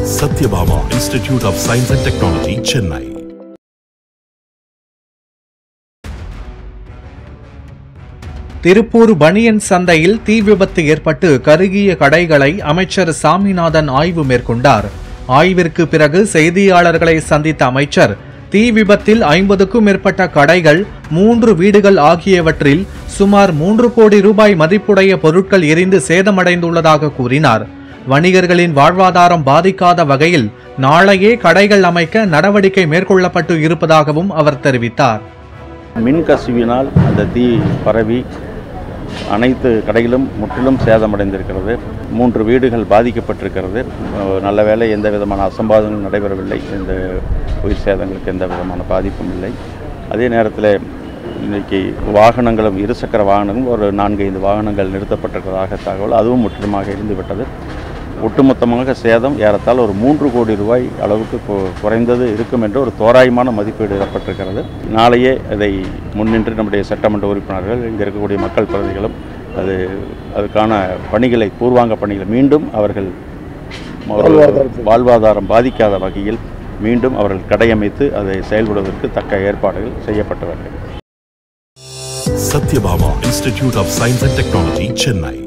Satyabama Institute of Science and Technology, Chennai. Tiruppur பனியன் சந்தையில் தீ விபத்து ஏற்பட்டு கருகிய கடைகளை அமைச்சர் சாமிநாதன் ஆய்வு மேற்கொண்டார் ஆய்விற்கு பிறகு செய்தியாளர்களை சந்தித்த அமைச்சர் தீ விபத்தில் ஐம்பதுக்கும் மேற்பட்ட கடைகள் மூன்று வீடுகள் ஆகியவற்றில் சுமார் மூன்று கோடி ரூபாய் மதிப்புடைய பொருட்கள் எரிந்து சேதமடைந்துள்ளதாக கூறினார் வணிகர்களின் வாழ்வாதாரம் பாதிக்காத வகையில் நாளையே கடைகள் அமைக்க நடவடிக்கை மேற்கொள்ளப்பட்டு இருப்பதாகவும் அவர் தெரிவித்தார் மின் கசிவினால் அந்த தீ பரவி அனைத்து கடைகளும் முற்றிலும் சேதமடைந்திருக்கிறது மூன்று வீடுகள் பாதிக்கப்பட்டிருக்கிறது அஹ் நல்ல வேளை எந்த விதமான அசம்பாதங்களும் நடைபெறவில்லை இந்த உயிர் சேதங்களுக்கு எந்த விதமான பாதிப்பும் இல்லை அதே நேரத்தில் இன்றைக்கி வாகனங்களும் இருசக்கர வாகனங்களும் ஒரு நான்கு ஐந்து வாகனங்கள் நிறுத்தப்பட்டிருக்கிறதாக தகவல் அதுவும் முற்றிலுமாக எரிந்துவிட்டது ஒட்டுமொத்தமாக சேதம் ஏறத்தாழ ஒரு மூன்று கோடி ரூபாய் அளவுக்கு கு- குறைந்தது இருக்கும் என்று ஒரு தோராயமான மதிப்பீடு இடப்பட்டிருக்கிறது நாளையே இதை முன்னின்று நம்முடைய சட்டமன்ற உறுப்பினர்கள் இங்கே இருக்கக்கூடிய மக்கள் பிரதிகளும் அது அதுக்கான பணிகளை பூர்வாங்க பணிகளை மீண்டும் அவர்கள் ஒரு வாழ்வாதாரம் பாதிக்காத வகையில் மீண்டும் அவர்கள் கடையமைத்து அதை செயல்படுவதற்கு தக்க ஏற்பாடுகள் செய்யப்பட்டு வருகிறது Satyabama Institute of Science and Technology, Chennai.